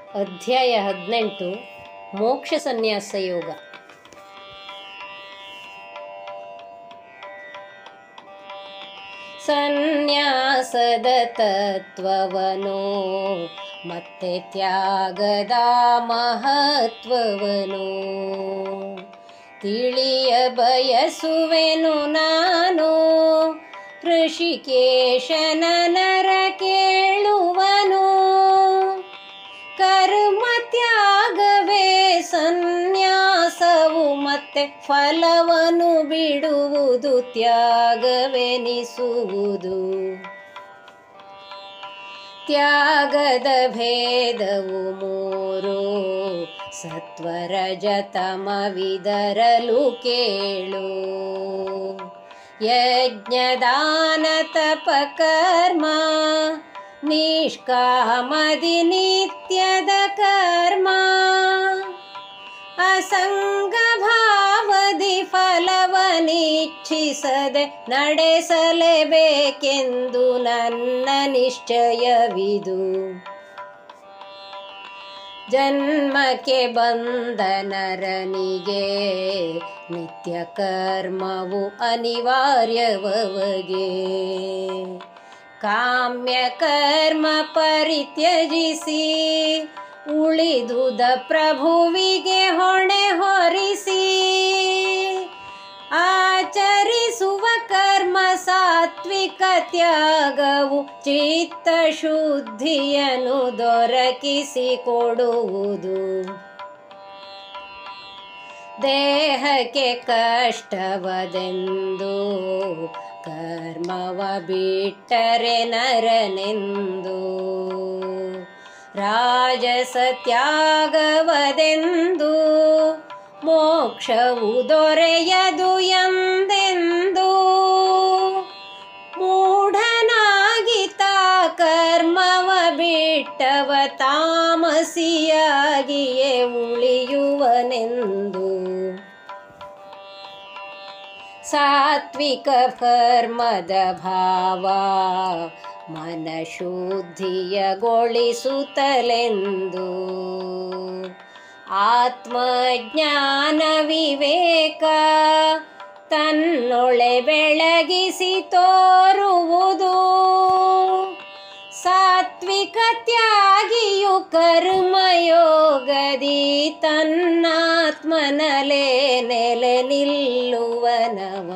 ಅಧ್ಯಾಯ ಹದಿನೆಂಟು ಮೋಕ್ಷ ಸನ್ಯಾಸ ಯೋಗ ಸನ್ಯಾಸದ ತತ್ವವನು ಮತ್ತೆ ತ್ಯಾಗದ ಮಹತ್ವವನು ತಿಳಿಯ ಬಯಸುವೆನು ನಾನು ಋಷಿಕೇಶನ ನರ ಕೇಳುವನು ಕರ್ಮ ತ್ಯಾಗವೇ ಸನ್ಯಾಸವು ಮತ್ತೆ ಫಲವನ್ನು ಬಿಡುವುದು ತ್ಯಾಗವೆನಿಸುವುದು ತ್ಯಾಗದ ಭೇದವು ಮೂರು ಸತ್ವರಜತಮವಿದರಲು ಕೇಳು ಯಜ್ಞದಾನ ತಪಕರ್ಮ ನಿಷ್ಕಾಮದಿ ನಿತ್ಯದ ಕರ್ಮ ಅಸಂಗ ಭಾವದಿ ಫಲವನಿಚ್ಛಿಸದೆ ನಡೆಸಲೇಬೇಕೆಂದು ನನ್ನ ನಿಶ್ಚಯವಿದು ಜನ್ಮಕ್ಕೆ ಬಂದ ನರನಿಗೆ ನಿತ್ಯ ಕರ್ಮವು ಅನಿವಾರ್ಯವಗೆ ಕಾಮ್ಯ ಕರ್ಮ ಪರಿತ್ಯಜಿಸಿ ಉಳಿದುದ ಪ್ರಭುವಿಗೆ ಹೊಣೆ ಹೊರಿಸಿ ಆಚರಿಸುವ ಕರ್ಮ ಸಾತ್ವಿಕ ತ್ಯಾಗವು ಚಿತ್ತ ಶುದ್ಧಿಯನ್ನು ದೊರಕಿಸಿಕೊಡುವುದು ದೇಹಕ್ಕೆ ಕಷ್ಟವದೆಂದು ಕರ್ಮವ ಬಿಟ್ಟರೆ ನರನೆಂದು ರಾಜಸ ತ್ಯಾಗವದೆಂದು ಮೋಕ್ಷವು ದೊರೆಯದು ಎಂದೆಂದು ಮೂಢನಾಗಿತ ಕರ್ಮವ ಬಿಟ್ಟವ ತಾಮಸಿಯಾಗಿಯೇ ಉಳಿಯುವನೆಂದು ಸಾತ್ವಿಕ ಕರ್ಮದ ಭಾವ ಮನಶುದ್ಧಿಯಗೊಳಿಸುತ್ತಲೆಂದು ಆತ್ಮಜ್ಞಾನ ವಿವೇಕ ತನ್ನೊಳೆ ಬೆಳಗಿಸಿ ತೋರುವುದು ಸಾತ್ವಿಕ ತ್ಯಾಗಿಯು ಕರ್ಮಯೋಗದಿ ತನ್ನಾತ್ಮನಲೆ ನೆಲೆ ನಿಲ್ಲುವನವ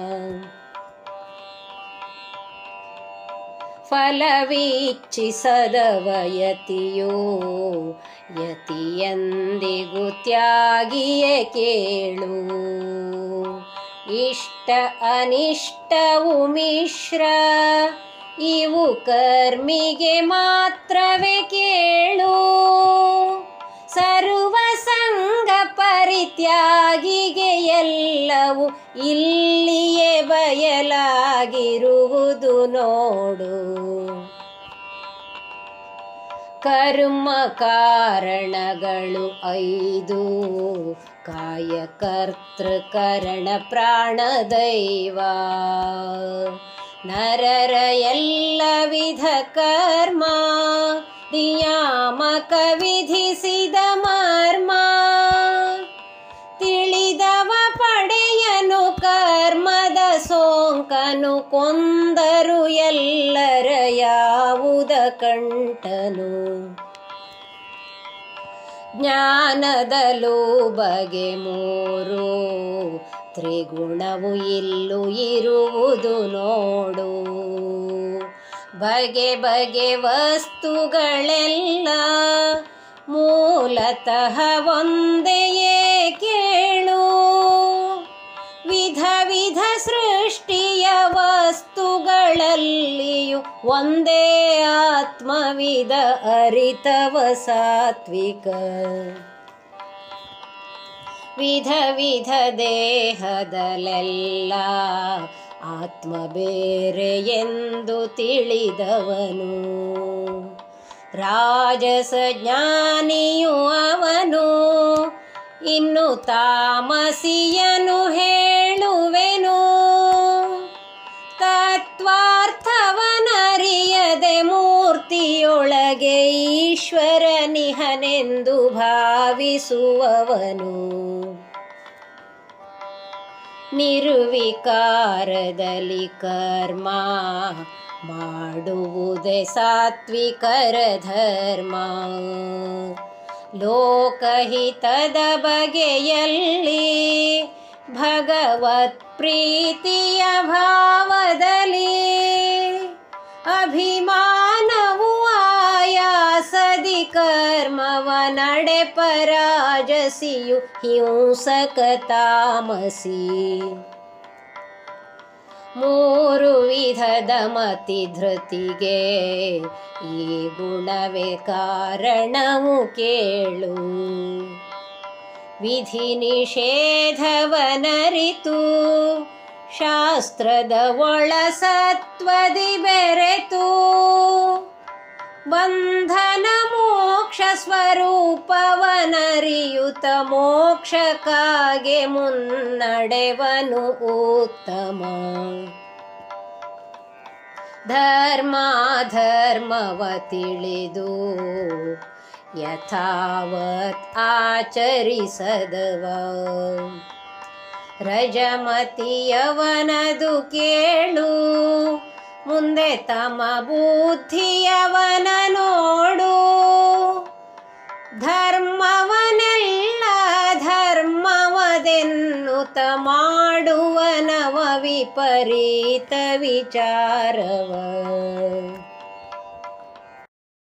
ಫಲವೀಚ್ಛಿಸದವ ಯತಿಯೋ ಯತಿಯಂದಿಗೂ ತ್ಯಾಗಿಯೇ ಕೇಳು ಇಷ್ಟ ಅನಿಷ್ಟವು ಮಿಶ್ರ ಇವು ಕರ್ಮಿಗೆ ಮಾತ್ರವೇ ಕೇಳು ಸರ್ವ ಸಂಗ ಪರಿತ್ಯಾಗಿಗೆ ಎಲ್ಲವೂ ಇಲ್ಲಿಯೇ ಬಯಲಾಗಿರುವುದು ನೋಡು ಕರ್ಮ ಕಾರಣಗಳು ಐದು ಕಾಯ ಕರ್ತೃಕರಣ ಪ್ರಾಣ ದೈವ ನರರ ಎಲ್ಲ ವಿಧ ಕರ್ಮ ನಿಯಾಮಕ ವಿಧಿಸಿದ ಮರ್ಮ ತಿಳಿದವ ಪಡೆಯನು ಕರ್ಮದ ಸೋಂಕನು ಕೊಂದರು ಎಲ್ಲರ ಯಾವುದ ಕಂಟನು ಜ್ಞಾನದಲು ಬಗೆ ಮೂರು ತ್ರಿಗುಣವು ಇಲ್ಲು ಇರುವುದು ನೋಡು ಬಗೆ ಬಗೆ ವಸ್ತುಗಳೆಲ್ಲ ಮೂಲತಃ ಒಂದೆಯೇ ಕೇಳು ವಿಧ ವಿಧ ಸೃಷ್ಟಿಯ ವಸ್ತುಗಳಲ್ಲಿಯೂ ಒಂದೇ ಆತ್ಮವಿದ ಅರಿತವ ಸಾತ್ವಿಕ ವಿಧ ವಿಧ ದೇಹದಲ್ಲೆಲ್ಲ ಆತ್ಮ ಬೇರೆ ಎಂದು ತಿಳಿದವನು ರಾಜಸ ಜ್ಞಾನಿಯು ಅವನು ಇನ್ನು ತಾಮಸಿಯನು ಹೇಳುವೆನು ತತ್ವಾರ್ಥವನರಿಯದೆ ಮೂರ್ತಿಯೊಳಗೆ ಒಳಗೆ ಈಶ್ವರನಿಹನೆಂದು ಭಾವಿಸುವವನು ನಿರ್ವಿಕಾರದಲ್ಲಿ ಕರ್ಮ ಮಾಡುವುದೇ ಸಾತ್ವಿಕರ ಧರ್ಮ ಲೋಕಹಿತದ ಬಗೆಯಲ್ಲಿ ಭಗವತ್ ಪ್ರೀತಿಯ ಭಾವದಲ್ಲಿ ಅಭಿಮಾನವು ಆಯಾಸದಿ ಕರ್ಮವ ನಡೆ ಪರಾಜಸಿಯು ಹಿಂಸಕ ತಾಮಸಿ ಮೂರು ವಿಧದ ಮತಿ ಧೃತಿಗೆ ಈ ಗುಣವೇ ಕಾರಣವು ಕೇಳು ವಿಧಿ ನಿಷೇಧವನರಿತು ಶಾಸ್ತ್ರದ ಒಳ ಸತ್ವದಿ ಬೆರೆತು ಬಂಧನ ಮೋಕ್ಷ ಸ್ವರೂಪವನರಿಯುತ ಮೋಕ್ಷಕ್ಕಾಗೆ ಮುನ್ನಡೆವನು ಉತ್ತಮ ಧರ್ಮ ಧರ್ಮವ ತಿಳಿದು ಯಥಾವತ್ ಆಚರಿಸದವ ರಜಮತಿಯವನದು ಕೇಳು ಮುಂದೆ ತಮ ಬುದ್ಧಿಯವನ ನೋಡು ಧರ್ಮವನೆಲ್ಲ ಧರ್ಮವದೆನ್ನುತ ಮಾಡುವನವ ವಿಪರೀತ ವಿಚಾರವ